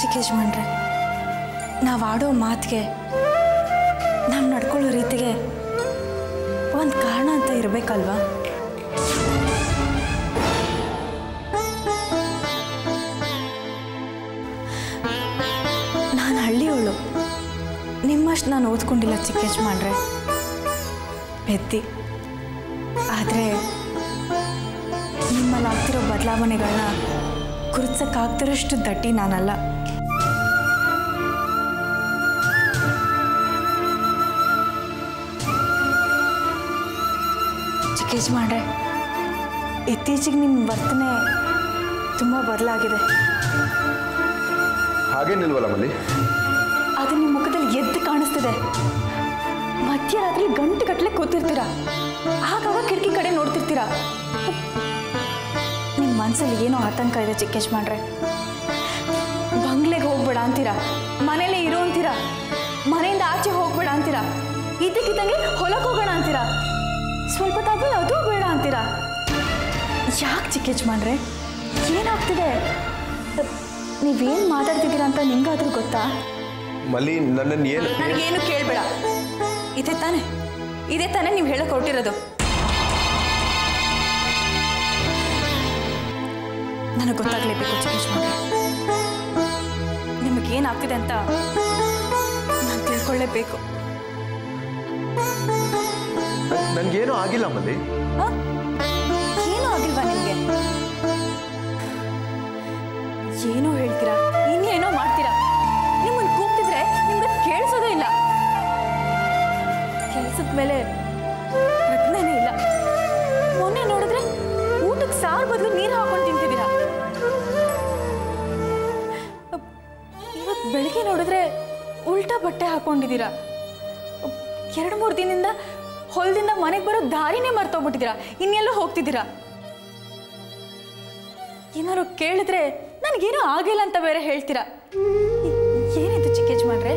ಚಿಕ್ಕ ಯಜಮಾನ್ರೆ ನಾವು ಆಡೋ ಮಾತಿಗೆ ನಾವು ನಡ್ಕೊಳ್ಳೋ ರೀತಿಗೆ ಒಂದು ಕಾರಣ ಅಂತ ಇರಬೇಕಲ್ವಾ ನಾನು ಹಳ್ಳಿಯವಳು ನಿಮ್ಮಷ್ಟು ನಾನು ಓದ್ಕೊಂಡಿಲ್ಲ ಚಿಕ್ಕ ಯಜಮಾನ್ರೆ ಬೆತ್ತಿ ಆದರೆ ನಿಮ್ಮಲ್ಲಿ ಆಗ್ತಿರೋ ಬದಲಾವಣೆಗಳನ್ನ ಗುರುತಿಸಕ್ಕಾಗ್ತಿರೋಷ್ಟು ದಟ್ಟಿ ನಾನಲ್ಲ ಚಿಕ್ಕ ಯಜಮಾನ್ರೆ ಇತ್ತೀಚೆಗೆ ನಿಮ್ಮ ವರ್ತನೆ ತುಂಬ ಬದಲಾಗಿದೆ ಹಾಗೇನಿಲ್ವಲ್ಲ ಮಲ್ಲಿ ಅದು ನಿಮ್ಮ ಮುಖದಲ್ಲಿ ಎದ್ದು ಕಾಣಿಸ್ತಿದೆ ಮಧ್ಯರಾತ್ರಿ ಗಂಟು ಗಟ್ಟಲೆ ಕೂತಿರ್ತೀರಾ ಆಗಾಗ ಕಿಟಕಿ ಕಡೆ ನೋಡ್ತಿರ್ತೀರಾ ನಿಮ್ಮ ಮನಸ್ಸಲ್ಲಿ ಏನೋ ಆತಂಕ ಇದೆ ಚಿಕ್ಕ ಯಜಮಾನ್ರೆ ಬಂಗ್ಲೆಗೆ ಹೋಗ್ಬೇಡ ಅಂತೀರಾ ಮನೇಲೇ ಇರೋ ಅಂತೀರಾ ಮನೆಯಿಂದ ಆಚೆ ಹೋಗ್ಬೇಡ ಅಂತೀರಾ ಇದ್ದಕ್ಕಿದ್ದಂಗೆ ಹೊಲಕ್ಕೆ ಹೋಗೋಣ ಅಂತೀರಾ ಸ್ವಲ್ಪ ತಾದ್ಮೇಲೆ ಅದು ಬೇಡ ಅಂತೀರಾ ಯಾಕೆ ಚಿಕ್ಕ ಯಜಮಾನ್ರೆ ಏನಾಗ್ತಿದೆ ನೀವೇನು ಮಾತಾಡ್ತಿದ್ದೀರಾ ಅಂತ ನಿಮ್ಗಾದ್ರೂ ಗೊತ್ತಾ ಮಲ್ಲಿ ನನ್ನನ್ನು ಏನು ನನಗೇನು ಕೇಳಬೇಡ ಇದೆ ತಾನೆ ಇದೆ ತಾನೆ ನೀವು ಹೇಳಕ್ ಹೊರಟಿರೋದು ನನಗೆ ಗೊತ್ತಾಗ್ಲೇಬೇಕು ಚಿಕ್ಕೇಶ್ವರ ನಿಮಗೇನಾಗ್ತಿದೆ ಅಂತ ನಾನು ತಿಳ್ಕೊಳ್ಳೇಬೇಕು ನನಗೇನೂ ಆಗಿಲ್ಲ ಮಲ್ಲಿ ಹ? ಏನೂ ಆಗಿಲ್ವಾ ನಿಮಗೆ ಏನೋ ಹೇಳ್ತೀರಾ ಇನ್ನೇನೋ ಮಾಡ್ತೀರಾ ನಿಮ್ಮನ್ನು ಕೂಗ್ತಿದ್ರೆ ನಿಮ್ಗೆ ಕೇಳಿಸೋದೇ ಇಲ್ಲ ಕೆಲಸದ ಮೇಲೆ ಪ್ರಜ್ಞೆನೇ ಇಲ್ಲ ಮೊನ್ನೆ ನೋಡಿದ್ರೆ ಊಟಕ್ಕೆ ಸಾರು ಬದಲು ನೀರು ಹಾಕೊಂಡು ತಿಂತಿದ್ದೀರಾ ಇವತ್ತು ಬೆಳಿಗ್ಗೆ ನೋಡಿದ್ರೆ ಉಲ್ಟಾ ಬಟ್ಟೆ ಹಾಕೊಂಡಿದ್ದೀರಾ ಎರಡು ಮೂರು ದಿನದಿಂದ ಹೊಲದಿಂದ ಮನೆಗೆ ಬರೋ ದಾರಿನೇ ಮರ್ತೋಗ್ಬಿಟ್ಟಿದ್ದೀರಾ ಇನ್ನೆಲ್ಲೋ ಹೋಗ್ತಿದ್ದೀರಾ ಏನಾದ್ರು ಕೇಳಿದ್ರೆ ನನಗೇನೂ ಆಗಿಲ್ಲ ಅಂತ ಬೇರೆ ಹೇಳ್ತೀರಾ ಏ- ಏನಿದು ಚಿಕ್ಕ ಯಜಮಾನ್ರೆ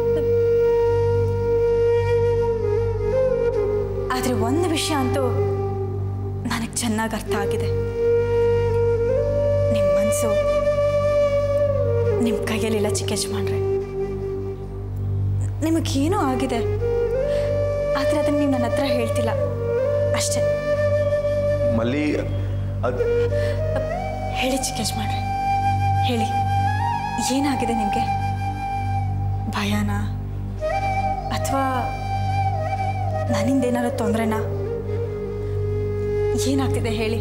ಆದರೆ ಒಂದು ವಿಷಯ ಅಂತೂ ನನಗೆ ಚೆನ್ನಾಗಿ ಅರ್ಥ ಆಗಿದೆ ನಿಮ್ಮ ಮನಸ್ಸು ನಿಮ್ಮ ಕೈಯಲ್ಲಿಲ್ಲ ಚಿಕ್ಕ ಯಜಮಾನ್ರೆ ನಿಮಗೇನೋ ಆಗಿದೆ ಆದರೆ ಅದನ್ನು ನೀವು ನನ್ನ ಹತ್ರ ಹೇಳ್ತಿಲ್ಲ ಅಷ್ಟೇ ಮಲ್ಲಿ ಅದು ಹೇಳಿ ಚಿಕ್ಕ ಯಜಮಾನ್ರೆ ಹೇಳಿ ಏನಾಗಿದೆ ನಿಮಗೆ ಭಯನಾ ಅಥವಾ ನನ್ನಿಂದ ಏನಾದ್ರು ತೊಂದರೆನಾ ಏನಾಗ್ತಿದೆ ಹೇಳಿ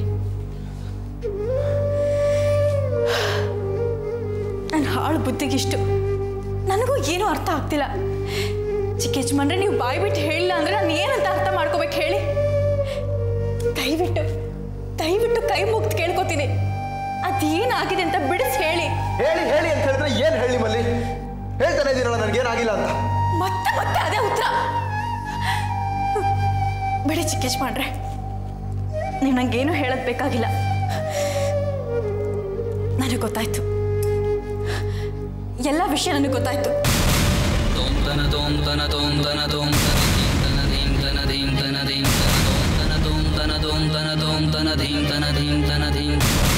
ನನ್ನ ಹಾಳು ಬುದ್ಧಿಗಿಷ್ಟು ನನಗೂ ಏನೂ ಅರ್ಥ ಆಗ್ತಿಲ್ಲ ಚಿಕ್ಕ ಯಜಮಾನ್ರೆ ನೀವು ಬಾಯಿ ಬಿಟ್ಟು ಹೇಳಿಲ್ಲ ಅಂದರೆ ನಾನು ಏನಂತ ಅರ್ಥ ಮಾಡ್ಕೋಬೇಕು ಹೇಳಿ ದಯವಿಟ್ಟು ದಯವಿಟ್ಟು ಕೈ ಮುಗ್ದು ಕೇಳ್ಕೊತೀನಿ ಅದೇನಾಗಿದೆ ಅಂತ ಬಿಡಿಸಿ ಹೇಳಿ ಹೇಳಿ ಹೇಳಿ ಅಂತ ಹೇಳಿದ್ರೆ ಏನು ಹೇಳಿ ಮಲ್ಲಿ ಹೇಳ್ತಾನೆ ಇದ್ದೀನಲ್ಲ ನನಗೇನಾಗಿಲ್ಲ ಅಂತ ಮತ್ತೆ ಮತ್ತೆ ಅದೇ ಉತ್ತರ ಬಿಡಿ ಚಿಕ್ಕೇಶ್ ಮಾಡ್ರೆ ನೀವು ನಂಗೇನು ಹೇಳೋದು ಬೇಕಾಗಿಲ್ಲ ನನಗೆ ಗೊತ್ತಾಯ್ತು ಎಲ್ಲ ವಿಷಯ ನನಗೆ ಗೊತ್ತಾಯ್ತು Tom tana tom tana tom tana tom tana dim tana dim tana dim tana dim tana tom tana tom tana tom tana dim tana dim tana dim